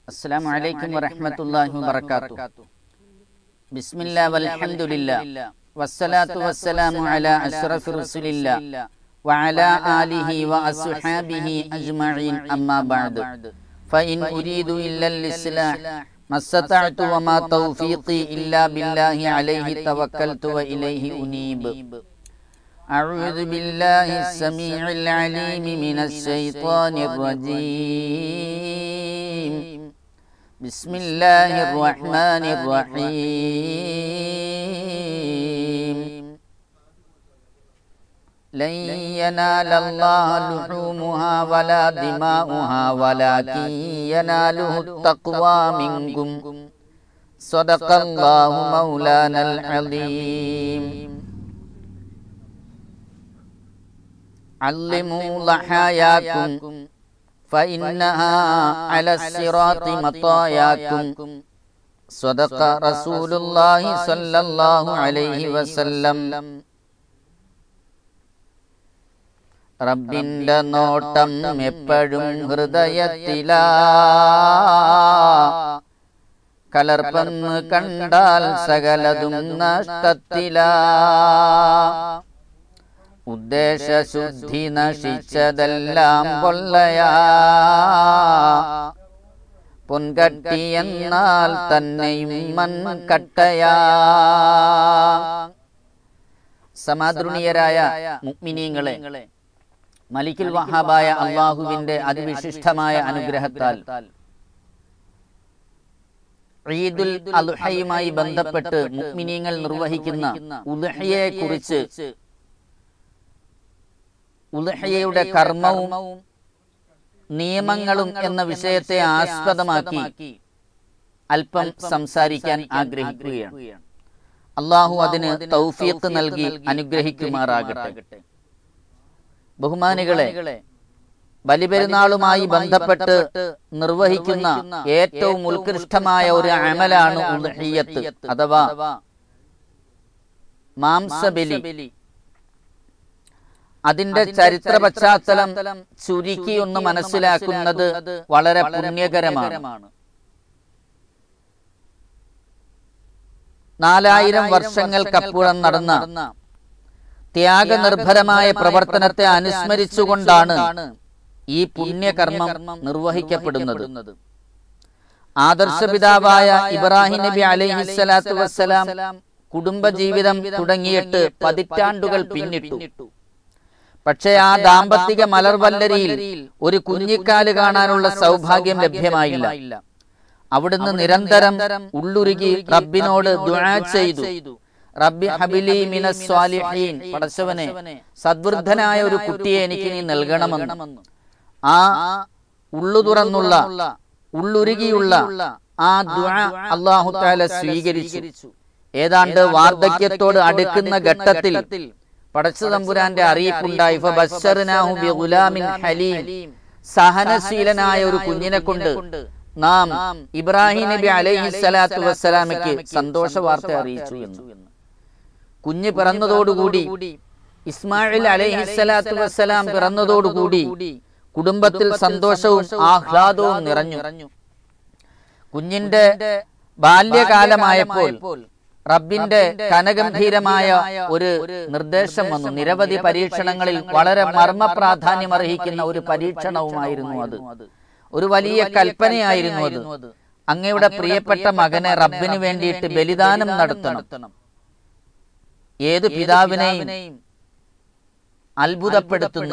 السلام عليكم ورحمة الله وبركاته بسم الله والحمد لله والصلاة والسلام على أشرف رسول الله وعلى آله وأصحابه أجمعين أما بعد فإن أريد إلا الإصلاح ما استطعت وما توفيقي إلا بالله عليه توكلت وإليه أنيب أعوذ بالله السميع العليم من الشيطان الرجيم بسم الله الرحمن الرحيم لن ينال الله لحومها ولا دماؤها ولكن يناله التقوى منكم صدق الله مولانا العظيم علموا ضحاياكم فإنها على الصراط مطاياكم صدق رسول الله صلى الله عليه وسلم റബ്ബിന്റെ നോട്ടം എപ്പോഴും ഹൃദയത്തിലാ കലർപ്പെന്ന് കണ്ടാൽ സകലതും നഷ്ടത്തിലാ ഉദ്ദേശശുദ്ധി നശിച്ചതെല്ലാം പൊള്ളയാ പൊൻകട്ടി എന്നാൽ തന്നെയും മൺകട്ടയാ സമാദൃണീയരായ മുഗ്മിനീങ്ങളെ മലിക്കുൽ വഹാബായ അള്ളാഹുവിന്റെ അതിവിശിഷ്ടമായ അനുഗ്രഹത്താൽ ഈദുൽ അൽഹയുമായി ബന്ധപ്പെട്ട് മുഗ്മിനീങ്ങൾ നിർവഹിക്കുന്ന ഉൽഹയെ കുറിച്ച് ഉൽഹയുടെ കർമ്മവും നിയമങ്ങളും എന്ന വിഷയത്തെ ആസ്പദമാക്കി അല്പം സംസാരിക്കാൻ ആഗ്രഹിക്കുകയാണ് അള്ളാഹു അതിന് തൗഫീഖ് നൽകി അനുഗ്രഹിക്കുമാറാകട്ടെ ബഹുമാനികളെ ബലിപെരുന്നാളുമായി ബന്ധപ്പെട്ട് നിർവഹിക്കുന്ന ഏറ്റവും ഉത്കൃഷ്ടമായ ഒരു അമലാണ് ഉൽഹിയത്ത് അഥവാ മാംസബലി അതിന്റെ ചരിത്ര പശ്ചാത്തലം ചുരുക്കി ഒന്ന് മനസ്സിലാക്കുന്നത് വളരെ പുണ്യകരമാണ് നാലായിരം വർഷങ്ങൾക്കപ്പുറം നടന്ന ത്യാഗനിർഭരമായ പ്രവർത്തനത്തെ അനുസ്മരിച്ചുകൊണ്ടാണ് ഈ പുണ്യകർമ്മം നിർവഹിക്കപ്പെടുന്നത് ആദർശപിതാവായ ഇബ്രാഹിം നബി അലൈഹിസ്സലാത്തു വസ്സലാം കുടുംബജീവിതം തുടങ്ങിയിട്ട് പതിറ്റാണ്ടുകൾ പിന്നിട്ടു പക്ഷേ ആ ദാമ്പത്തിക മലർവല്ലരിയിൽ ഒരു കുഞ്ഞിക്കാല് കാണാനുള്ള സൗഭാഗ്യം ലഭ്യമായില്ല അവിടുന്ന് നിരന്തരം ഉള്ളുരുകി റബ്ബിനോട് ദുആ ചെയ്തു റബ്ബി ഹബിലി മിനസ് സ്വാലിഹീൻ പടച്ചവനെ സദ്വൃദ്ധനായ ഒരു കുട്ടിയെ എനിക്ക് നീ നൽകണമെന്ന് ആ ഉള്ളു തുറന്നുള്ള ഉള്ളുരുകിയുള്ള ആ ദുആ അല്ലാഹു തആല സ്വീകരിച്ചു ഏതാണ്ട് വാർദ്ധക്യത്തോട് അടുക്കുന്ന ഘട്ടത്തിൽ പടച്ചു തമ്പുരാന്റെ അറിയിപ്പുണ്ടായി ഫബശ്ശർനാഹു ബിഗുലാമിൻ ഹലീം സഹനശീലനായ ഒരു കുഞ്ഞിനെ കൊണ്ട് നാം ഇബ്രാഹിം നബി അലൈഹിസ്സലാത്തു വസ്സലാമയ്ക്ക് സന്തോഷ വാർത്ത അറിയിച്ചു എന്ന് കുഞ്ഞ് പിറന്നതോടുകൂടി ഇസ്മായിൽ അലൈഹിസ്സലാത്തു വസ്സലാം പിറന്നതോടുകൂടി കുടുംബത്തിൽ സന്തോഷവും ആഹ്ലാദവും നിറഞ്ഞു കുഞ്ഞിന്റെ ബാല്യകാലമായപ്പോൾ റബ്ബിന്റെ കനഗംഭീരമായ ഒരു നിർദ്ദേശം വന്നു നിരവധി പരീക്ഷണങ്ങളിൽ വളരെ മർമ്മ പ്രാധാന്യം അർഹിക്കുന്ന ഒരു പരീക്ഷണവുമായിരുന്നു അത് ഒരു വലിയ കൽപ്പനയായിരുന്നു അത് അങ്ങയുടെ പ്രിയപ്പെട്ട മകനെ റബ്ബിന് വേണ്ടിയിട്ട് ബലിദാനം നടത്തണം ഏത് പിതാവിനെയും അത്ഭുതപ്പെടുത്തുന്ന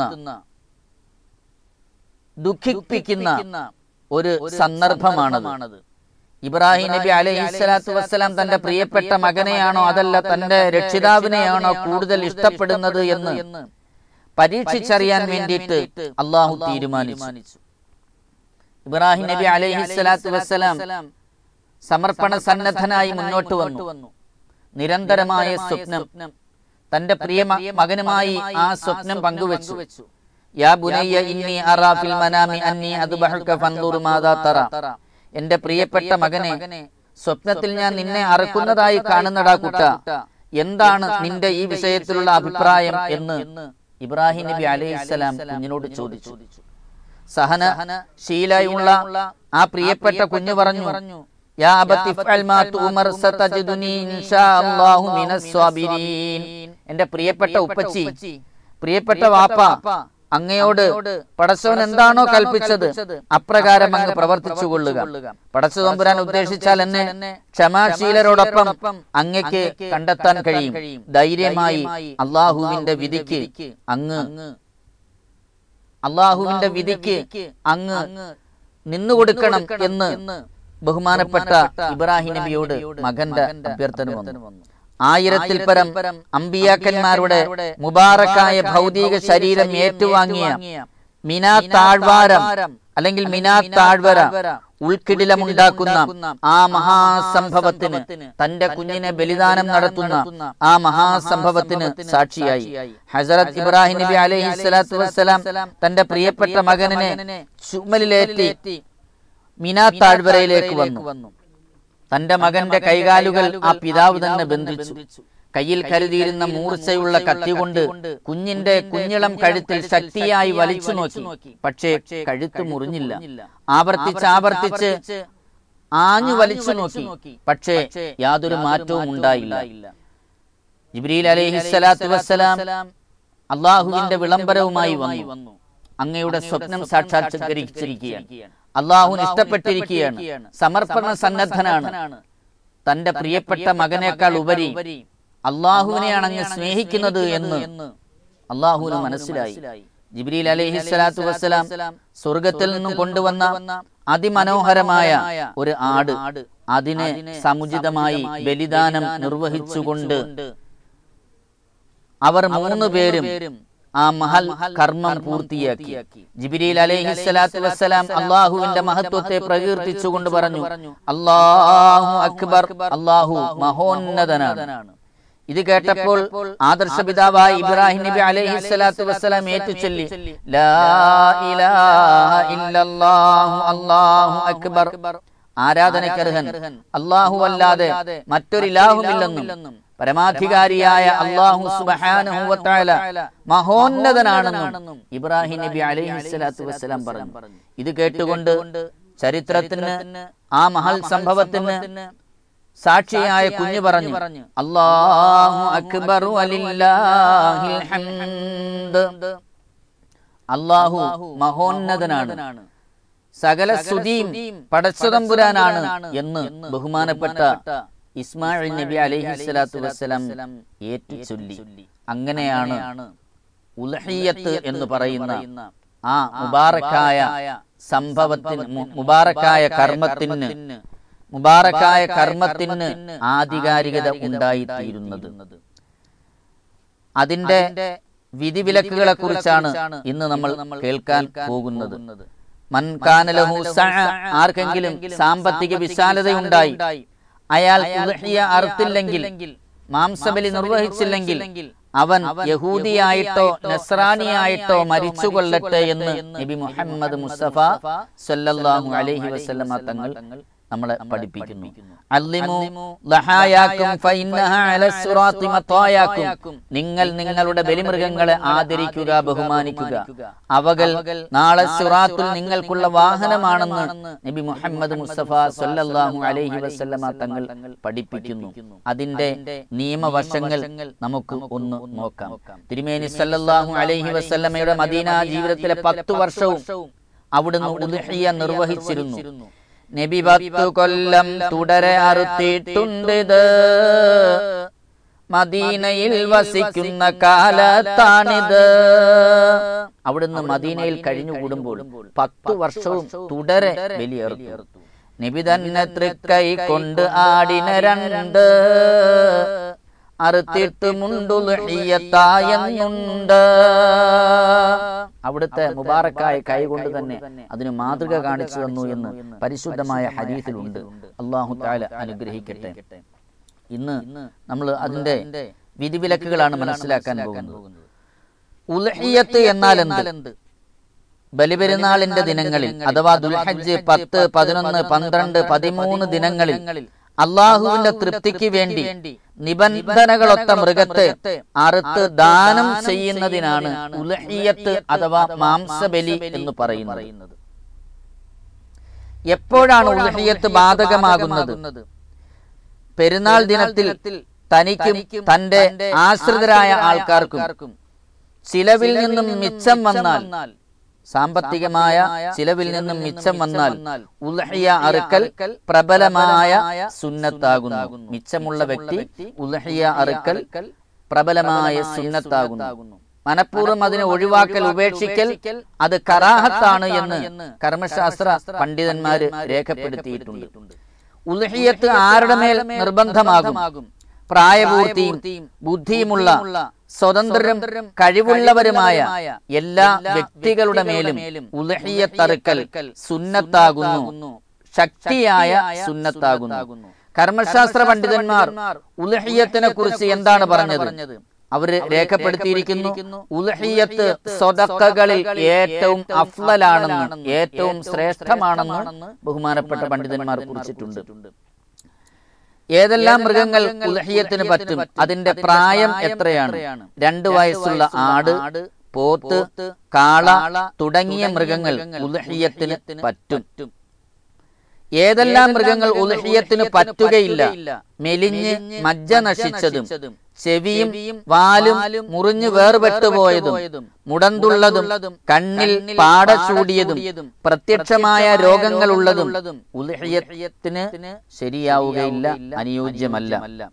ദുഃഖിപ്പിക്കുന്ന ഒരു സന്ദർഭമാണത് ഇബ്രാഹിം നബി അലൈഹിസ്സലാത്തു വസ്സലാം തന്റെ പ്രിയപ്പെട്ട മകനെയാണോ അതല്ല തന്റെ രക്ഷിതാവിനെയാണോ കൂടുതൽ ഇഷ്ടപ്പെടുന്നത് എന്ന് പരീക്ഷിച്ചറിയാൻ വേണ്ടിയിട്ട് അള്ളാഹു തീരുമാനിച്ചു ഇബ്രാഹിം നബി അലൈഹിസ്സലാത്തു വസ്സലാം സമർപ്പണ സന്നദ്ധനായി മുന്നോട്ട് വന്നു നിരന്തരമായ സ്വപ്നം തന്റെ പ്രിയ മകനുമായി ആ സ്വപ്നം പങ്കുവച്ചു യാ ബുനയ്യ ഇന്നി അറാ ഫിൽ മനാമി അന്നി അദ്ബഹുക ഫൻദുർ മാദാ തറ എന്റെ പ്രിയപ്പെട്ട മകനെ സ്വപ്നത്തിൽ ഞാൻ നിന്നെ അറക്കുന്നതായി കാണുന്നടാ കുട്ട എന്താണ് നിന്റെ ഈ വിഷയത്തിലുള്ള അഭിപ്രായം എന്ന് ഇബ്രാഹിം നബി അലൈഹിസ്സലാം കുഞ്ഞിനോട് ചോദിച്ചു സഹന ശീലയുള്ള ആ പ്രിയപ്പെട്ട കുഞ്ഞു പറഞ്ഞു യാ അബത്തി ഇഫ്അൽ മാ തുമർ സതജിദുനി ഇൻഷാ അല്ലാഹു മിനസ് സ്വാബിരീൻ എന്റെ പ്രിയപ്പെട്ട ഉപ്പച്ചി പ്രിയപ്പെട്ട വാപ്പ അങ്ങയോട് പടച്ചവൻ എന്താണോ കൽപ്പിച്ചത് അപ്രകാരം അങ്ങ് പ്രവർത്തിച്ചു കൊള്ളുക പടച്ചു തമ്പുരാൻ ഉദ്ദേശിച്ചാൽ എന്നെ ക്ഷമാശീലരോടൊപ്പം അങ്ങയ്ക്ക് കണ്ടെത്താൻ കഴിയും ധൈര്യമായി അള്ളാഹുവിന്റെ വിധിക്ക് അങ്ങ് അള്ളാഹുവിന്റെ വിധിക്ക് അങ്ങ് നിന്നുകൊടുക്കണം എന്ന് ബഹുമാനപ്പെട്ട ഇബ്രാഹിം നബിയോട് മകന്റെ അഭ്യർത്ഥന വന്നു ആയിരത്തിൽ പരം അമ്പിയാക്കന്മാരുടെ മുബാറക്കായ ഭൗതിക ശരീരം ഏറ്റുവാങ്ങിയ മിനാ താഴ്വാരം അല്ലെങ്കിൽ മിനാ താഴ്വര ഉൾക്കിടിലമുണ്ടാക്കുന്ന ആ മഹാസംഭവത്തിന് തന്റെ കുഞ്ഞിനെ ബലിദാനം നടത്തുന്ന ആ മഹാസംഭവത്തിന് സാക്ഷിയായി ഹസരത് ഇബ്രാഹിം നബി അലൈഹി സ്വലാത്തു വസ്സലാം തന്റെ പ്രിയപ്പെട്ട മകനെ ചുമലിലേറ്റി മിനാ താഴ്വരയിലേക്ക് വന്നു തന്റെ മകന്റെ കൈകാലുകൾ ആ പിതാവ് തന്നെ ബന്ധിച്ചു കയ്യിൽ കരുതിയിരുന്ന മൂർച്ചയുള്ള കത്തി കൊണ്ട് കുഞ്ഞിന്റെ കുഞ്ഞിളം കഴുത്തിൽ ശക്തിയായി വലിച്ചു നോക്കി പക്ഷേ കഴുത്ത് മുറിഞ്ഞില്ല ആവർത്തിച്ച് ആവർത്തിച്ച് ആഞ്ഞു വലിച്ചു നോക്കി പക്ഷേ യാതൊരു മാറ്റവും ഉണ്ടായില്ല ജിബ്രീൽ അലൈഹിസ്സലാത്തു വസ്സലാം അള്ളാഹുവിന്റെ വിളംബരവുമായി വന്നു അങ്ങയുടെ സ്വപ്നം സാക്ഷാത്കരിച്ചിരിക്കുകയാണ് അള്ളാഹുവിന് ഇഷ്ടപ്പെട്ടിരിക്കുകയാണ് സമർപ്പണ സന്നദ്ധനാണ് തന്റെ പ്രിയപ്പെട്ട മകനേക്കാൾ ഉപരി അള്ളാഹുവിനെയാണ് അങ്ങ് സ്നേഹിക്കുന്നത് എന്ന് അള്ളാഹുവിന് മനസ്സിലായി ജിബ്രീൽ അലൈഹി സ്വലാത്തു വസ്സലാം സ്വർഗത്തിൽ നിന്നും കൊണ്ടുവന്ന അതിമനോഹരമായ ഒരു ആട് അതിനെ സമുചിതമായി ബലിദാനം നിർവഹിച്ചുകൊണ്ട് അവർ മൂന്ന് പേരും ആ മഹൽ കർമ്മം പൂർത്തിയാക്കി ജിബിരിൽ അലൈഹി സ്വലാത്തു വസ്സലാം അള്ളാഹുവിന്റെ മഹത്വത്തെ പ്രകീർത്തിച്ചുകൊണ്ട് പറഞ്ഞു അള്ളാഹു അക്ബർ അള്ളാഹു മഹോന്നതനാണ് ഇത് കേട്ടപ്പോൾ ആദർശ പിതാവായ ഇബ്രാഹിം നബി അലൈഹി സ്വലാത്തു വസ്സലാം ഏറ്റുചൊല്ലി ലാ ഇലാഹ ഇല്ലല്ലാഹു അല്ലാഹു അക്ബർ ആരാധനക്കർഹൻ അള്ളാഹു അല്ലാതെ മറ്റൊരു ഇലാഹുമില്ലെന്നും പരമാധികാരിയായ അള്ളാഹു സുബ്ഹാനഹു വതആല മഹോന്നതനാണെന്നും ഇബ്രാഹിം നബി അലൈഹി സ്വലാത്തു വസ്സലാം പറഞ്ഞു ഇത് കേട്ടുകൊണ്ട് ചരിത്രത്തിന് ആ മഹൽ സംഭവത്തിന് സാക്ഷിയായ കുഞ്ഞു പറഞ്ഞു അല്ലാഹു അക്ബർ വലില്ലാഹിൽ ഹംദ് അള്ളാഹു മഹോന്നതനാണ് സകല സ്തുതിയും പടച്ചതമ്പുരാനാണ് എന്ന് ബഹുമാനപ്പെട്ട ഇസ്മായിൽ നബി അലൈഹി സ്വലാത്തു വസ്സലാം ഏറ്റു ചൊല്ലി അങ്ങനെയാണ് ഉൽഹിയത്ത് എന്ന് പറയുന്ന ആ മുബാറക്കായ സംഭവത്തിന് മു- മുബാറക്കായ കർമ്മത്തിന് മുബാറക്കായ കർമ്മത്തിന് ആധികാരികത ഉണ്ടായിത്തീരുന്നത് അതിന്റെ വിധിവിലക്കുകളെ കുറിച്ചാണ് ഇന്ന് നമ്മൾ കേൾക്കാൻ പോകുന്നത് മൻ കാനലഹു സഅ, ആർക്കെങ്കിലും സാമ്പത്തിക വിശാലതയുണ്ടായി അയാൾ ഉദ്ഹിയ അറുത്തില്ലെങ്കിൽ മാംസബലി നിർവഹിച്ചില്ലെങ്കിൽ അവൻ യഹൂദിയായിട്ടോ നസ്രാനിയായിട്ടോ മരിച്ചുകൊള്ളട്ടെ എന്ന് നബി മുഹമ്മദ് മുസ്തഫ സല്ലല്ലാഹു അലൈഹി വസല്ലമ തങ്ങൾ നമ്മളെ പഠിപ്പിക്കുന്നു അല്ലിമു ലഹായാക്കും ഫഇന്നഹാ അലസ് സിറാത്തി മത്തായാക്കും നിങ്ങൾ നിങ്ങളുടെ ബലിമൃഗങ്ങളെ ആദരിക്കുക ബഹുമാനിക്കുക അവകൾ നാളെ സിറാത്തുൽ നിങ്ങൾക്കുള്ള വാഹനമാണെന്ന് നബി മുഹമ്മദ് മുസ്തഫ സല്ലല്ലാഹു അലൈഹി വസല്ലമ തങ്ങൾ പഠിപ്പിക്കുന്നു അതിന്റെ നിയമവശങ്ങൾ നമുക്ക് ഒന്ന് നോക്കാം തിരുമേനി സല്ലല്ലാഹു അലൈഹി വസല്ലമയുടെ മദീന ജീവിതത്തിലെ പത്തു വർഷവും അവിടുന്ന് ഉദ്ഹിയ നിർവഹിച്ചിരുന്നു നബി പത്തു കൊല്ലം തുടരെ അറുത്തിട്ടുണ്ടിത് മദീനയിൽ വസിക്കുന്ന കാലത്താണിത് അവിടുന്ന് മദീനയിൽ കഴിഞ്ഞുകൂടുമ്പോൾ പത്തു വർഷവും തുടരെ ബലിയേർത്തു നബി തന്നെ തൃക്കൈ കൊണ്ട് ആടിന രണ്ട് അറുത്തിട്ട് മുണ്ടുലഹിയത്തായെന്നുണ്ട് അവിടുത്തെ മുബാറക്കായ കൈ കൊണ്ട് തന്നെ അതിന് മാതൃക കാണിച്ചു തന്നു എന്ന് പരിശുദ്ധമായ ഹരീഫിലുണ്ട് അള്ളാഹു താല അനുഗ്രഹിക്കട്ടെ ഇന്ന് നമ്മൾ അതിന്റെ വിധിവിലക്കുകളാണ് മനസ്സിലാക്കാൻ പോകുന്നത് ഉൽഹിയത്ത് എന്നാൽ എന്ത് ബലിപെരുന്നാളിന്റെ ദിനങ്ങളിൽ അഥവാ ദുൽഹജ്ജ് പത്ത് പതിനൊന്ന് പന്ത്രണ്ട് പതിമൂന്ന് ദിനങ്ങളിൽ അള്ളാഹുവിന്റെ തൃപ്തിക്ക് വേണ്ടി നിബന്ധനകളൊത്ത മൃഗത്തെ അറുത്ത് ദാനം ചെയ്യുന്നതിനാണ് ഉലഹിയത്ത് അഥവാ മാംസബലി എന്ന് പറയുന്നത് എപ്പോഴാണ് ഉൽഹിയത്ത് ബാധകമാകുന്നത് പെരുന്നാൾ ദിനത്തിൽ തനിക്കും തന്റെ ആശ്രിതരായ ആൾക്കാർക്കും ചിലവിൽ നിന്നും മിച്ചം വന്നാൽ സാമ്പത്തികമായ ചിലവിൽ നിന്നും മിച്ചം വന്നാൽ ഉൽഹിയ അറുക്കൽ പ്രബലമായ സുന്നത്താകുന്നു മിച്ചമുള്ള വ്യക്തി ഉൽഹിയ അറുക്കൽ പ്രബലമായ സുന്നത്താകുന്നു മനഃപൂർവ്വം അതിനെ ഒഴിവാക്കൽ ഉപേക്ഷിക്കൽ അത് കറാഹത്താണ് എന്ന് കർമ്മശാസ്ത്ര പണ്ഡിതന്മാര് രേഖപ്പെടുത്തിയിട്ടുണ്ട് ഉൽഹിയത്ത് ആരുടെ മേൽ നിർബന്ധമാകും പ്രായപൂർത്തിയും ബുദ്ധിയുമുള്ള സ്വതന്ത്രരും കഴിവുള്ളവരുമായ എല്ലാ വ്യക്തികളുടെ മേലും ഉലഹിയത്തറുക്കൽ സുന്നത്താകുന്നു ശക്തിയായ സുന്നത്താകുന്നു കർമ്മശാസ്ത്ര പണ്ഡിതന്മാർ ഉലഹിയത്തിനെ കുറിച്ച് എന്താണ് പറഞ്ഞത് അവര് രേഖപ്പെടുത്തിയിരിക്കുന്നു ഉലഹിയത്ത് സ്വതക്കകളിൽ ഏറ്റവും അഫ്ലലാണെന്ന് ഏറ്റവും ശ്രേഷ്ഠമാണെന്ന് ബഹുമാനപ്പെട്ട പണ്ഡിതന്മാർ കുറിച്ചിട്ടുണ്ട് ഏതെല്ലാം മൃഗങ്ങൾ ഉലഹിയത്തിന് പറ്റും അതിന്റെ പ്രായം എത്രയാണ് രണ്ടു വയസ്സുള്ള ആട് പോത്ത് കാള തുടങ്ങിയ മൃഗങ്ങൾ ഉലഹിയത്തിന് പറ്റും ഏതെല്ലാം മൃഗങ്ങൾ ഉലഹിയത്തിന് പറ്റുകയില്ല മെലിഞ്ഞ് മജ്ജ നശിച്ചതും ചെവിയും വാലും മുറിഞ്ഞു വേർപെട്ടുപോയതും മുടന്തുള്ളതും കണ്ണിൽ പാട ചൂടിയതും പ്രത്യക്ഷമായ രോഗങ്ങളുള്ളതും ഉൽഹിയത്തിന് ശരിയാവുകയില്ല അനുയോജ്യമല്ല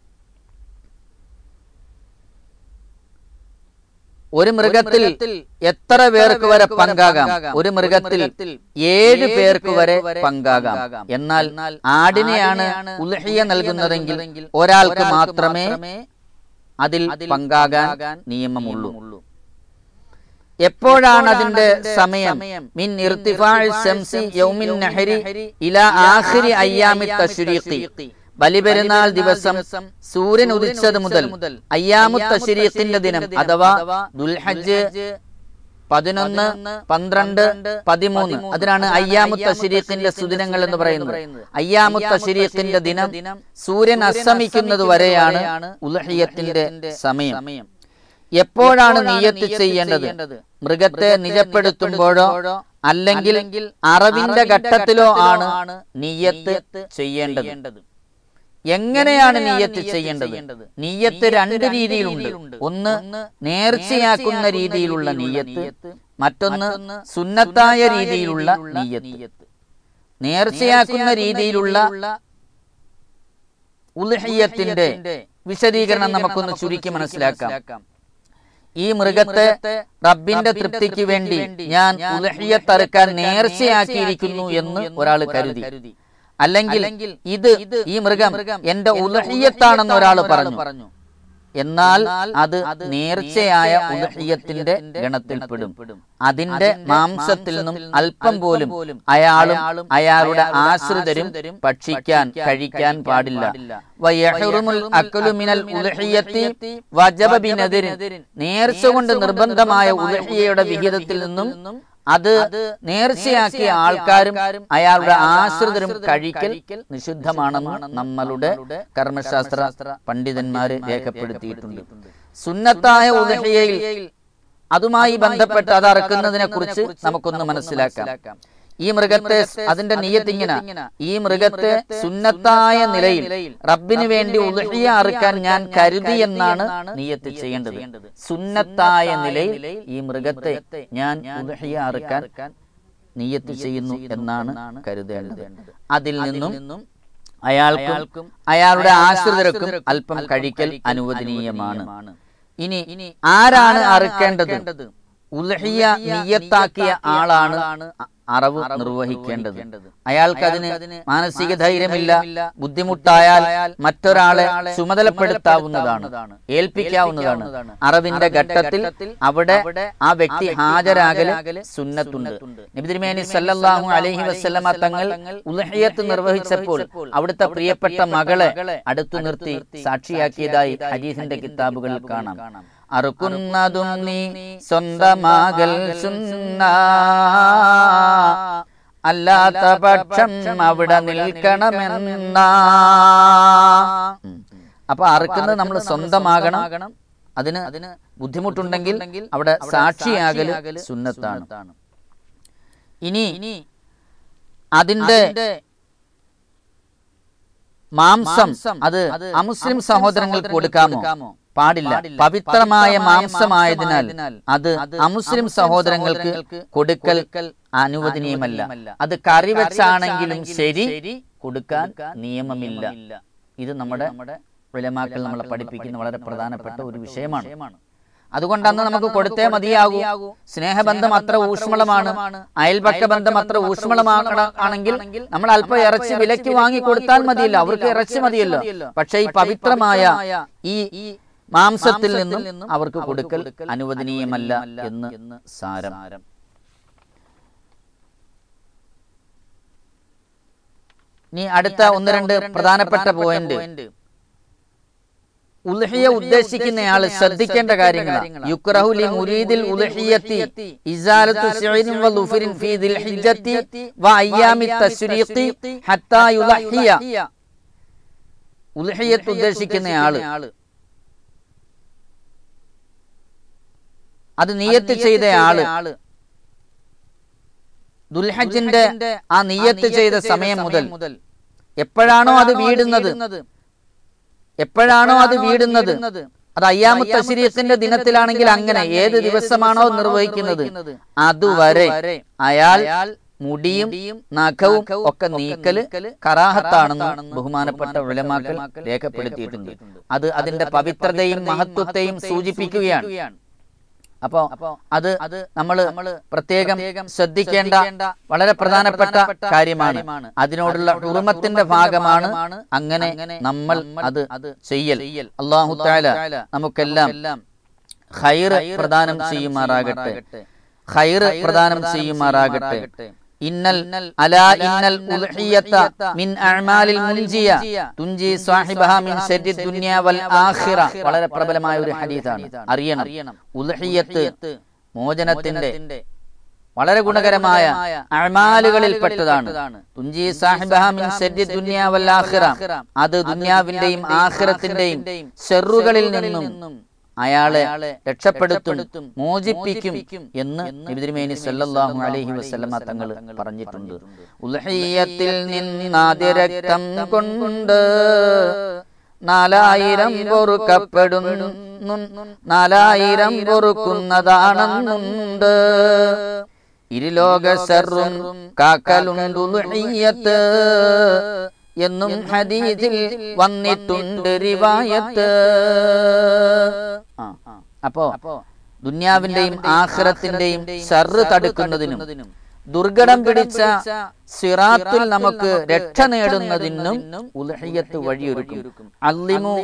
ഒരു മൃഗത്തിൽ എത്ര പേർക്ക് വരെ പങ്കാകാം ഒരു മൃഗത്തിൽ ഏഴ് പേർക്ക് വരെ പങ്കാകാം എന്നാൽ ആടിനെയാണ് ഉൽഹിയ നൽകുന്നതെങ്കിൽ ഒരാൾക്ക് മാത്രമേ അതിൽ പങ്കാകാൻ നിയമമുള്ളൂ എപ്പോഴാണ് അതിന്റെ സമയം മിൻ ഇർത്തിഫാഇ ശംസി യൗമിൻ നഹരി ഇലാ ആഖിരി അയ്യാമി തശ്രീഖി ബലിപെരുന്നാൾ ദിവസം സൂര്യൻ ഉദിച്ചത് മുതൽ അയ്യാമു തശ്രീഖിന്റെ ദിനം അഥവാ ദുൽഹജ്ജ് പതിനൊന്ന് പന്ത്രണ്ട് പതിമൂന്ന് അതിനാണ് അയ്യാമു തശ്രീഖിന്റെ സുദിനങ്ങൾ എന്ന് പറയുന്നത് അയ്യാമു തശ്രീഖിന്റെ ദിനം സൂര്യൻ അസ്തമിക്കുന്നത് വരെയാണ് ഉലഹിയത്തിന്റെ സമയം എപ്പോഴാണ് നീയത്ത് ചെയ്യേണ്ടത് മൃഗത്തെ നിജപ്പെടുത്തുമ്പോഴോ അല്ലെങ്കിൽ അറവിന്റെ ഘട്ടത്തിലോ ആണ് നീയത്ത് ചെയ്യേണ്ടത് എങ്ങനെയാണ് നീയത്ത് ചെയ്യേണ്ടത് നീയത്ത് രണ്ട് രീതിയിലുണ്ട് ഒന്ന് നേർച്ചയാക്കുന്ന രീതിയിലുള്ള നീയത്ത് മറ്റൊന്ന് സുന്നത്തായ രീതിയിലുള്ള നീയത്ത് നേർച്ചയാക്കുന്ന രീതിയിലുള്ള ഉൽഹിയത്തിന്റെ വിശദീകരണം നമുക്കൊന്ന് ചുരുക്കി മനസ്സിലാക്കാം ഈ മൃഗത്തെ റബ്ബിന്റെ തൃപ്തിക്ക് വേണ്ടി ഞാൻ ഉലഹിയത്തറുക്കാൻ നേർച്ചയാക്കിയിരിക്കുന്നു എന്ന് ഒരാൾ കരുതി അല്ലെങ്കിൽ ഇത് ഈ മൃഗം എന്റെ ഉലഹിയത്താണെന്ന് ഒരാൾ പറഞ്ഞു എന്നാൽ അത് നേർച്ചയായ ഉലഹിയത്തിന്റെ ഗണത്തിൽപ്പെടും അതിന്റെ മാംസത്തിൽ നിന്നും അല്പം പോലും അയാളും അയാളുടെ ആശ്രിതരും ഭക്ഷിക്കാൻ കഴിക്കാൻ പാടില്ല വയഹ്റുമുൽ അക്ലു മിനൽ ഉൽഹിയത്തി വജബ ബിനദിരിൻ നേർച്ച കൊണ്ട് നിർബന്ധമായ ഉൽഹിയയുടെ വിഹിതത്തിൽ നിന്നും അത് നേർച്ചയാക്കിയ ആൾക്കാരും അയാളുടെ ആശ്രിതരും കഴിക്കൽ നിഷിദ്ധമാണെന്ന് നമ്മളുടെ കർമ്മശാസ്ത്ര പണ്ഡിതന്മാര് രേഖപ്പെടുത്തിയിട്ടുണ്ട് സുന്നത്തായ ഉദഹിയയിൽ അതുമായി ബന്ധപ്പെട്ട് അത് അറക്കുന്നതിനെ കുറിച്ച് നമുക്കൊന്ന് മനസ്സിലാക്കാം ഈ മൃഗത്തെ അതിന്റെ നീയത്തിങ്ങനെ ഈ മൃഗത്തെ സുന്നത്തായ നിലയിൽ റബ്ബിന് വേണ്ടി ഉദഹിയ അറുക്കാൻ ഞാൻ കരുതി എന്നാണ് നീയത്ത് ചെയ്യേണ്ടത് സുന്നത്തായ നിലയിൽ ഈ മൃഗത്തെ ഞാൻ ഉദഹിയ അറുക്കാൻ നീയത്ത് ചെയ്യുന്നു എന്നാണ് കരുതേണ്ടത് അതിൽ നിന്നും അയാൾക്കും അയാളുടെ ആശ്രിതർക്കും അല്പം കഴിക്കൽ അനുവദനീയമാണ് ഇനി ആരാണ് അറുക്കേണ്ടത് ഉൽഹിയ നിയ്യത്താക്കിയ ആളാണ് അറവ് നിർവഹിക്കേണ്ടത് അയാൾക്ക് അതിന് മാനസിക ധൈര്യമില്ല ബുദ്ധിമുട്ടായാൽ മറ്റൊരാളെ ചുമതലപ്പെടുത്താവുന്നതാണ് ഏൽപ്പിക്കാവുന്നതാണ് അറവിന്റെ ഘട്ടത്തിൽ അവിടെ ആ വ്യക്തി ഹാജരാകല് സുന്നത്തുണ്ട് നബിതിരുമേനി സല്ലല്ലാഹു അലൈഹി വസല്ലമ തങ്ങൾ ഉൽഹിയത്ത് നിർവഹിച്ചപ്പോൾ അവിടുത്തെ പ്രിയപ്പെട്ട മകളെ അടുത്തു നിർത്തി സാക്ഷിയാക്കിയതായി ഹദീസിന്റെ കിതാബുകളിൽ കാണാം അറുക്കുന്നതും നീ സ്വന്തമാകൽ സുന്ന അല്ലാത്ത പക്ഷം അവിടെ നിൽക്കണമെന്ന അപ്പൊ അറുക്കുന്നത് നമ്മൾ സ്വന്തമാകണം അതിന് അതിന് ബുദ്ധിമുട്ടുണ്ടെങ്കിൽ അവിടെ സാക്ഷിയാകൽ സുന്നത്താണ് ഇനി അതിന്റെ മാംസം അത് അമുസ്ലിം സഹോദരങ്ങൾക്ക് കൊടുക്കാമോ പാടില്ല പവിത്രമായ മാംസമായതിനാൽ അത് അമുസ്ലിം സഹോദരങ്ങൾക്ക് കൊടുക്കൽ അനുവദനീയമല്ല അത് കറി വെച്ചാണെങ്കിലും ശരി കൊടുക്കാൻ നിയമമില്ല ഇത് നമ്മുടെ വിലമാക്കൾ നമ്മളെ പഠിപ്പിക്കുന്ന വളരെ പ്രധാനപ്പെട്ട ഒരു വിഷയമാണ് അതുകൊണ്ട് അന്ന് നമുക്ക് കൊടുത്തേ മതിയാകൂ സ്നേഹബന്ധം അത്ര ഊഷ്മളമാണ് അയൽപക്ക ബന്ധം അത്ര ഊഷ്മളമാണ് ആണെങ്കിൽ നമ്മൾ അല്പം ഇറച്ചി വിലയ്ക്ക് വാങ്ങി കൊടുത്താൽ മതിയല്ലോ അവർക്ക് ഇറച്ചി മതിയല്ലോ പക്ഷെ ഈ പവിത്രമായ ഈ മാംസത്തിൽ നിന്നും അവർക്ക് കൊടുക്കൽ അനുവദനീയമല്ല എന്ന് സാരം ഇനി അടുത്ത ഒന്ന് രണ്ട് പ്രധാനപ്പെട്ട പോയിന്റ് ഉൽഹിയ ഉദ്ദേശിക്കുന്നയാൾ ശ്രദ്ധിക്കേണ്ട കാര്യങ്ങളാണ് യുക്റഹുലി മുരീദിൽ ഉൽഹിയത്തി ഇസാലത്തു ശൈരിൻ വ ലുഫിരിൻ ഫീ ദിൽഹിജ്ജത്തി വ അയ്യാമി തശ്രീഖി ഹത്താ യുലഹിയ ഉൽഹിയത്ത് ഉദ്ദേശിക്കുന്നയാൾ അത് നിയത്ത് ചെയ്ത ആള് ദുൽഹജിന്റെ ആ നിയത്ത് ചെയ്ത സമയം മുതൽ എപ്പോഴാണോ അത് വീടുന്നത് എപ്പോഴാണോ അത് വീടുന്നത് അത് അയ്യാമു തശ്രീഖിന്റെ ദിനത്തിലാണെങ്കിൽ അങ്ങനെ ഏത് ദിവസമാണോ നിർവഹിക്കുന്നത് അതുവരെ അയാൾ മുടിയും നഖവും ഒക്കെ നീക്കല് കറാഹത്താണെന്ന് ബഹുമാനപ്പെട്ട ഉലമാക്കൾ രേഖപ്പെടുത്തിയിട്ടുണ്ട് അത് അതിന്റെ പവിത്രതയും മഹത്വത്തെയും സൂചിപ്പിക്കുകയാണ് അപ്പോ അത് നമ്മൾ പ്രത്യേകം ശ്രദ്ധിക്കേണ്ട വളരെ പ്രധാനപ്പെട്ട കാര്യമാണ് അതിനോടുള്ള ഉറുമത്തിന്റെ ഭാഗമാണ് അങ്ങനെ നമ്മൾ അത് ചെയ്യൽ അള്ളാഹു താല നമുക്കെല്ലാം ഹൈർ പ്രദാനം ചെയ്യുമാറാകട്ടെ ഹൈർ പ്രദാനം ചെയ്യുമാറാകട്ടെ ഇന്നൽ അലാ ഇന്നൽ ഉൽഹിയത മിൻ അഅമാലിൽ മുൻജിയ തുൻജി സാഹിബഹ മിൻ ശർരി ദുനിയ വൽ ആഖിറ വളരെ പ്രബലമായ ഒരു ഹദീസാണ് അറിയണം ഉൽഹിയത്ത് മോചനത്തിന്റെ വളരെ ഗുണകരമായ അമാലുകളിൽ പെട്ടതാണ് തുഞ്ചി സാഹിബഹ മിൻ ശർരി ദുനിയ വൽ ആഖിറ അത് ദുനിയാവിന്റെയും ആഖിറത്തിന്റെയും ഷെറുകളിൽ നിന്നും അയാളെ രക്ഷപ്പെടുത്തും മോചിപ്പിക്കും എന്ന് നബിതിരുമേനി സല്ലല്ലാഹു അലൈഹി വസല്ലമ തങ്ങൾ പറഞ്ഞിട്ടുണ്ട് ഉൽഹിയത്തിൽ നിന്നാതിരക്തം കൊണ്ട് നാലായിരം പൊറുക്കപ്പെടുന്നു നാലായിരം പൊറുക്കുന്നതാണെന്നുണ്ട് ഇരുലോക സർറും കാക്കലുണ്ടുൽഹിയത്ത് എന്നും ഹദീസിൽ വന്നിട്ടുണ്ട് റിവായത്ത് അപ്പോ ദുന്യാവിന്റെയും ആഖിറത്തിന്റെയും ഷർറ് തടുക്കുന്നതിനും ദുർഘടം പിടിച്ച സിറാത്തിൽ നമുക്ക് രക്ഷ നേടുന്നതിനും ഉൽഹിയത്ത് വഴിയൊരുക്കും അല്ലിമു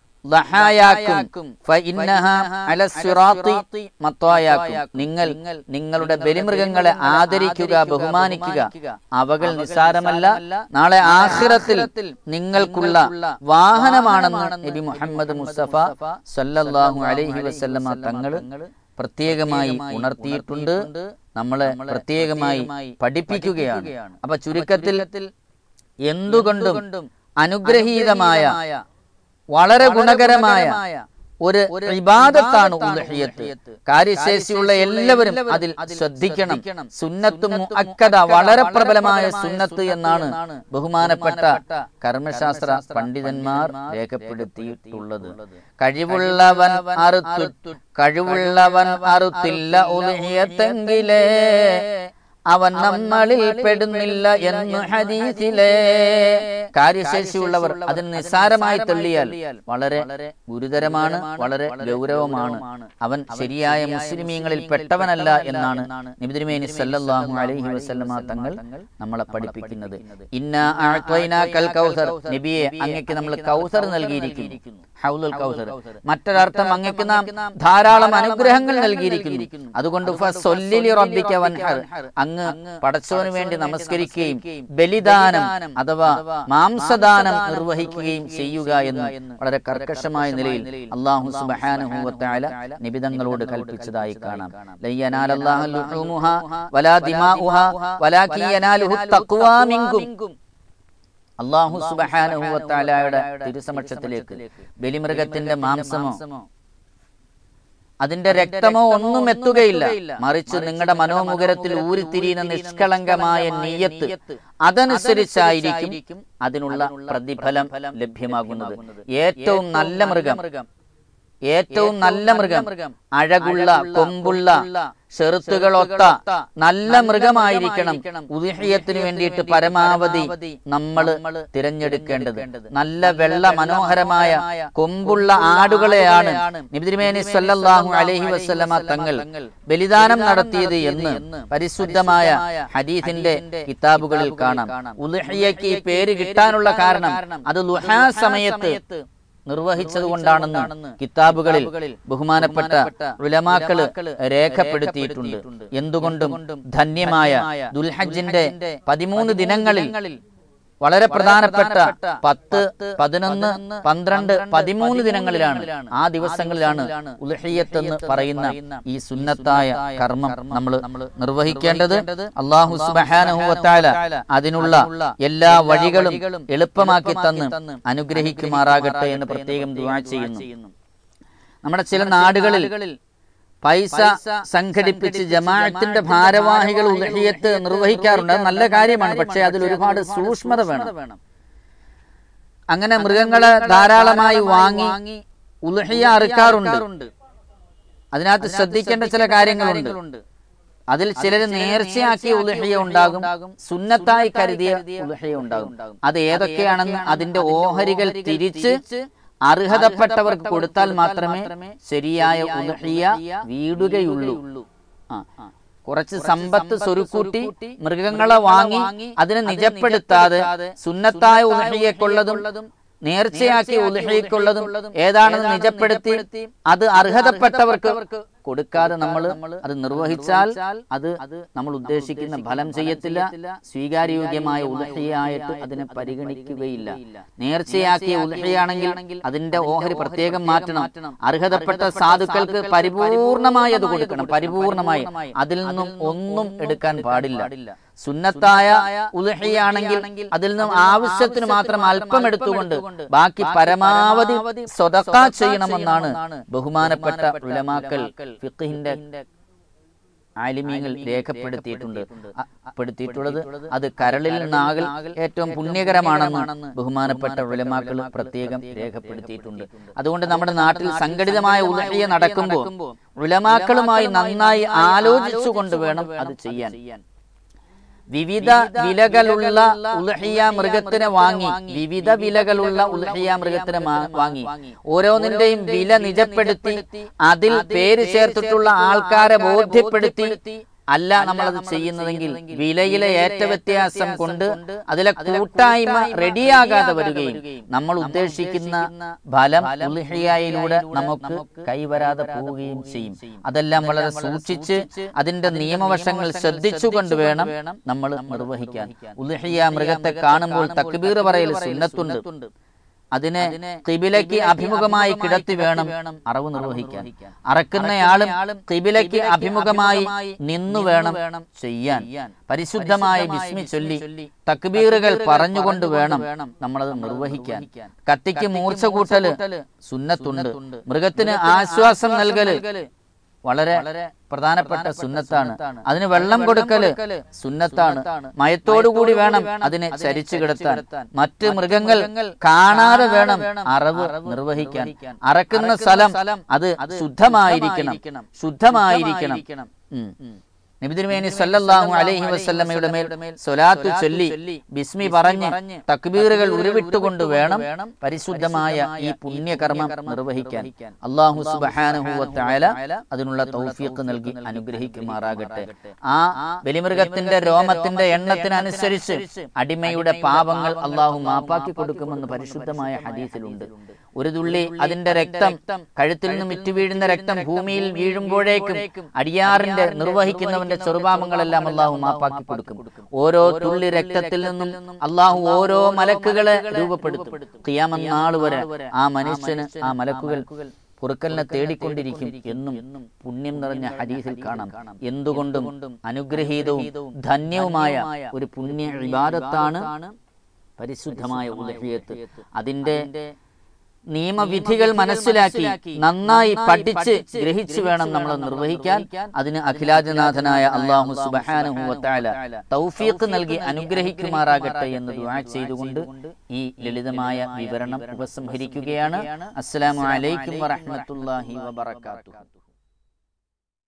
നിങ്ങൾ നിങ്ങളുടെ ബലിമൃഗങ്ങളെ ആദരിക്കുക ബഹുമാനിക്കുക അവകൾ നിസാരമല്ല നാളെ ആഖിറത്തിൽ നിങ്ങൾക്കുള്ള വാഹനമാണെന്ന് നബി മുഹമ്മദ് മുസ്തഫ സല്ലല്ലാഹു അലൈഹി വസല്ലമ തങ്ങൾ പ്രത്യേകമായി ഉണർത്തിയിട്ടുണ്ട് നമ്മളെ പ്രത്യേകമായി പഠിപ്പിക്കുകയാണ് അപ്പൊ ചുരുക്കത്തിൽ എന്തുകൊണ്ടും അനുഗ്രഹീതമായ വളരെ ഗുണകരമായ ഒരു ഇബാദത്താണ് ഉൽഹിയത്ത് കാര്യശേഷിയുള്ള എല്ലാവരും അതിൽ ശ്രദ്ധിക്കണം സുന്നത്ത് മുഅക്കദ വളരെ പ്രബലമായ സുന്നത്ത് എന്നാണ് ബഹുമാനപ്പെട്ട കർമ്മശാസ്ത്ര പണ്ഡിതന്മാർ രേഖപ്പെടുത്തിയിട്ടുള്ളത് കഴിവുള്ളവൻ അറുത്തു കഴിവുള്ളവൻ അറുത്തില്ല ഉൽഹിയത്തെങ്കിലേ അവൻ നമ്മളിൽ പെടുന്നില്ല എന്ന് ഹദീസിലെ കാര്യശേഷിയുള്ളവർ അതിന് നിസ്സാരമായി തള്ളിയാൽ വളരെ ഗുരുതരമാണ് വളരെ ഗൗരവമാണ് അവൻ ശരിയായ മുസ്ലിമീങ്ങളിൽ പെട്ടവനല്ല എന്നാണ് നിബിതിരുമേനി സല്ലല്ലാഹു അലൈഹി വസല്ലമ തങ്ങൾ നമ്മളെ പഠിപ്പിക്കുന്നത് ഇന്ന അഅ്തൈനാകൽ കൗസർ നബിയെ അങ്ങക്ക് നമ്മൾ കൗസർ നൽകിയിരിക്കുന്നു ഹൗലുൽ കൗസർ മറ്റൊരർത്ഥം അങ്ങക്ക് നാം ധാരാളം അനുഗ്രഹങ്ങൾ നൽകിയിരിക്കുന്നു അതുകൊണ്ട് ഫസൊല്ലിലി റബ്ബിക വൻഹർ അങ്ങ് പടച്ചവന് വേണ്ടി നമസ്കരിക്കുകയും ബലിദാനം അഥവാ മാംസദാനം നിർവഹിക്കുകയും ചെയ്യുക എന്ന് വളരെ കർക്കശമായ നിലയിൽ അള്ളാഹു സുബ്ഹാനഹു വതആല നിബിതങ്ങളോട് കൽപ്പിച്ചതായി കാണാം ലയ്യനാലല്ലാഹു ലുഹൂമുഹാ വലാ ദിമാഉഹാ വലാകി യനാലുഹു തഖ്വാ മിൻകും അള്ളാഹു സുബ്ഹാനഹു വതആലയുടെ തിരുസമക്ഷത്തിലേക്ക് ബലിമൃഗത്തിന്റെ മാംസമോ അതിന്റെ രക്തമോ ഒന്നും എത്തുകയില്ല മറിച്ച് നിങ്ങളുടെ മനോമുഖരത്തിൽ ഊരിത്തിരിയുന്ന നിഷ്കളങ്കമായ നീയത്ത് അതനുസരിച്ചായിരിക്കും അതിനുള്ള പ്രതിഫലം ലഭ്യമാകുന്നത് ഏറ്റവും നല്ല മൃഗം ഏറ്റവും നല്ല മൃഗം അഴകുള്ള കൊമ്പുള്ള ചെറുത്തുകളൊത്ത നല്ല മൃഗമായിരിക്കണം ഉദിഹയത്തിന് വേണ്ടിയിട്ട് പരമാവധി നമ്മൾ തിരഞ്ഞെടുക്കേണ്ടത് നല്ല വെള്ള മനോഹരമായ കൊമ്പുള്ള ആടുകളെയാണ് നിബിതിരിമേനി സല്ലല്ലാഹു അലൈഹി വസല്ലമ തങ്ങൾ ബലിദാനം നടത്തിയത് എന്ന് പരിശുദ്ധമായ ഹദീസിന്റെ കിതാബുകളിൽ കാണാം ഉദിഹയ്ക്ക് ഈ പേര് കിട്ടാനുള്ള കാരണം അത് ലുഹാ സമയത്ത് നിർവഹിച്ചത് കൊണ്ടാണെന്ന് കിതാബുകളിൽ ബഹുമാനപ്പെട്ട ഉലമാക്കള് രേഖപ്പെടുത്തിയിട്ടുണ്ട് എന്തുകൊണ്ടും ധന്യമായ ദുൽഹജ്ജിന്റെ പതിമൂന്ന് ദിനങ്ങളിൽ വളരെ പ്രധാനപ്പെട്ട പത്ത് പതിനൊന്ന് പന്ത്രണ്ട് പതിമൂന്ന് ദിനങ്ങളിലാണ് ആ ദിവസങ്ങളിലാണ് ഉൽഹിയത്ത് എന്ന് പറയുന്ന ഈ സുന്നത്തായ കർമ്മം നമ്മൾ നിർവഹിക്കേണ്ടത് അള്ളാഹു സുബാനഹുവത്താല അതിനുള്ള എല്ലാ വഴികളും എളുപ്പമാക്കി തന്ന് അനുഗ്രഹിക്കുമാറാകട്ടെ എന്ന് പ്രത്യേകം ദുആ ചെയ്യുന്നു നമ്മുടെ ചില നാടുകളിൽ പൈസ സംഘടിപ്പിച്ച് ജമാഅത്തിന്റെ ഭാരവാഹികൾ ഉലഹിയത്ത് നിർവഹിക്കാറുണ്ട് അത് നല്ല കാര്യമാണ് പക്ഷെ അതിൽ ഒരുപാട് സൂക്ഷ്മത വേണം അങ്ങനെ മൃഗങ്ങളെ ധാരാളമായി വാങ്ങി ഉലഹിയ അറുക്കാറുണ്ട് അതിനകത്ത് ശ്രദ്ധിക്കേണ്ട ചില കാര്യങ്ങളുണ്ട് അതിൽ ചിലർ നേർച്ചയാക്കിയ ഉലഹിയ ഉണ്ടാകും സുന്നത്തായി കരുതിയ ഉലഹിയ ഉണ്ടാകും അത് ഏതൊക്കെയാണെന്ന് അതിന്റെ ഓഹരികൾ തിരിച്ച് അർഹതപ്പെട്ടവർക്ക് കൊടുത്താൽ മാത്രമേ ശരിയായ ഉലഹിയ വീടുകയുള്ളൂ ആ കുറച്ച് സമ്പത്ത് സ്വരുക്കൂട്ടി മൃഗങ്ങളെ വാങ്ങി അതിനെ നിജപ്പെടുത്താതെ സുന്നത്തായ ഉലഹിയക്കുള്ളതും നേർച്ചയാക്കി ഉലഹിയക്കുള്ളതും ഏതാണെന്ന് നിജപ്പെടുത്തി അത് അർഹതപ്പെട്ടവർക്ക് കൊടുക്കാതെ നമ്മൾ അത് നിർവഹിച്ചാൽ അത് നമ്മൾ ഉദ്ദേശിക്കുന്ന ഫലം ചെയ്യത്തില്ല സ്വീകാര്യോഗ്യമായ ഉലഹയായിട്ട് അതിനെ പരിഗണിക്കുകയില്ല നേർച്ചയാക്കിയ ഉലഹയാണെങ്കിൽ അതിന്റെ ഓഹരി പ്രത്യേകം മാറ്റണം അർഹതപ്പെട്ട സാധുക്കൾക്ക് പരിപൂർണമായി അത് കൊടുക്കണം പരിപൂർണമായി അതിൽ നിന്നും ഒന്നും എടുക്കാൻ പാടില്ല സുന്നത്തായ ഉലഹയാണെങ്കിൽ അതിൽ നിന്നും ആവശ്യത്തിന് മാത്രം അല്പം എടുത്തുകൊണ്ട് ബാക്കി പരമാവധി സ്വതക്ക ചെയ്യണമെന്നാണ് ബഹുമാനപ്പെട്ട ഉലമാക്കൾ ഫിഖിന്റെ ആലിമീങ്ങൾ രേഖപ്പെടുത്തിയിട്ടുണ്ട് പെടുത്തിയിട്ടുള്ളത് അത് കരളിൽ നാഗൽ ഏറ്റവും പുണ്യകരമാണെന്ന് ബഹുമാനപ്പെട്ട ഉലമാക്കൾ പ്രത്യേകം രേഖപ്പെടുത്തിയിട്ടുണ്ട് അതുകൊണ്ട് നമ്മുടെ നാട്ടിൽ സംഘടിതമായ ഉലഹിയ നടക്കുമ്പോൾ ഉലമാക്കളുമായി നന്നായി ആലോചിച്ചുകൊണ്ട് വേണം അത് ചെയ്യാൻ വിവിധ വിലകളുള്ള ഉൽഹിയ മൃഗത്തിനെ വാങ്ങി വിവിധ വിലകളുള്ള ഉൽഹിയ മൃഗത്തിനെ വാങ്ങി ഓരോന്നിന്റെയും വില നിജപ്പെടുത്തി അതിൽ പേര് ചേർത്തിട്ടുള്ള ആൾക്കാരെ ബോധ്യപ്പെടുത്തി അല്ല നമ്മളത് ചെയ്യുന്നതെങ്കിൽ വിലയിലെ ഏറ്റ വ്യത്യാസം കൊണ്ട് അതിലെ കൂട്ടായ്മ റെഡിയാകാതെ വരികയും നമ്മൾ ഉദ്ദേശിക്കുന്ന ഫലം ഉൽഹിയയിലൂടെ നമുക്ക് കൈവരാതെ പോവുകയും ചെയ്യും അതെല്ലാം വളരെ സൂക്ഷിച്ച് അതിന്റെ നിയമവശങ്ങൾ ശ്രദ്ധിച്ചുകൊണ്ട് വേണം നമ്മൾ നിർവഹിക്കാൻ ഉൽഹിയ മൃഗത്തെ കാണുമ്പോൾ തക്ബീർ പറയൽ സുന്നത്തുണ്ട് അതിനെ കിബിലയ്ക്ക് അഭിമുഖമായി കിടത്തി വേണം അറവ് നിർവഹിക്കാൻ അറക്കുന്നയാളും കിബിലയ്ക്ക് അഭിമുഖമായി നിന്നു വേണം ചെയ്യാൻ പരിശുദ്ധമായ ബിസ്മി ചൊല്ലി തക്ബീറുകൾ പറഞ്ഞുകൊണ്ട് വേണം നമ്മളത് നിർവഹിക്കാൻ കത്തിക്ക് മൂർച്ച കൂട്ടല് സുന്നത്തുണ്ട് മൃഗത്തിന് ആശ്വാസം നൽകല് വളരെ പ്രധാനപ്പെട്ട സുന്നത്താണ് അതിന് വെള്ളം കൊടുക്കല് സുന്നത്താണ് മയത്തോടുകൂടി വേണം അതിനെ ചരിച്ചു കിടത്താൻ മറ്റ് മൃഗങ്ങൾ കാണാതെ വേണം അറവ് നിർവഹിക്കാൻ അറക്കുന്ന സ്ഥലം അത് ശുദ്ധമായിരിക്കണം ശുദ്ധമായിരിക്കണം ഉം നബിതിരുമേനി സല്ലല്ലാഹു അലൈഹി വസല്ലമയുടെ മേൽ സ്വലാത്ത് ചൊല്ലി ബിസ്മി പറഞ്ഞ് തക്ബീറുകൾ ഉരുവിട്ടുകൊണ്ട് വേണം പരിശുദ്ധമായ ഈ പുണ്യകർമ്മം നിർവഹിക്കാൻ അള്ളാഹു സുബ്ഹാനഹു വതആല അതിനുള്ള തൗഫീഖ് നൽകി അനുഗ്രഹിക്കുമാറാകട്ടെ ആ ബലിമൃഗത്തിന്റെ രോമത്തിന്റെ എണ്ണത്തിനനുസരിച്ച് അടിമയുടെ പാപങ്ങൾ അള്ളാഹു മാപ്പാക്കി കൊടുക്കുമെന്ന് പരിശുദ്ധമായ ഹദീസിലുണ്ട് ഒരു തുള്ളി അതിന്റെ രക്തം കഴുത്തിൽ നിന്നും ഇറ്റുവീഴുന്ന രക്തം ഭൂമിയിൽ വീഴുമ്പോഴേക്കും അടിയാറിന്റെ നിർവഹിക്കുന്നവന്റെ ചെറുപാപങ്ങളെല്ലാം അള്ളാഹു മാപ്പാക്കി കൊടുക്കും ഓരോ തുള്ളി രക്തത്തിൽ നിന്നും അള്ളാഹു ഓരോ മലക്കുകളെ രൂപപ്പെടുത്തും കിയാമം നാൾ വരെ ആ മനുഷ്യന് ആ മലക്കുകൾ പൊറുക്കലിനെ തേടിക്കൊണ്ടിരിക്കും എന്നും പുണ്യം നിറഞ്ഞ ഹദീസിൽ കാണാം എന്തുകൊണ്ടും അനുഗ്രഹീതവും ധന്യവുമായ ഒരു പുണ്യ വിവാദത്താണ് പരിശുദ്ധമായ ഉലഹിയത്ത് അതിന്റെ നിയമവിധികൾ മനസ്സിലാക്കി നന്നായി പഠിച്ച് ഗ്രഹിച്ചു വേണം നമ്മൾ നിർവഹിക്കാൻ അതിന് അഖിലാജനാഥനായ അള്ളാഹു സുബാനുഭവത്താല തൗഫീഖ് നൽകി അനുഗ്രഹിക്കുമാറാകട്ടെ എന്ന് ദുആ ചെയ്തുകൊണ്ട് ഈ ലളിതമായ വിവരണം ഉപസംഹരിക്കുകയാണ് അസ്സലാമു അലൈക്കും വറഹ്മത്തുള്ളാഹി വബറകാതുഹു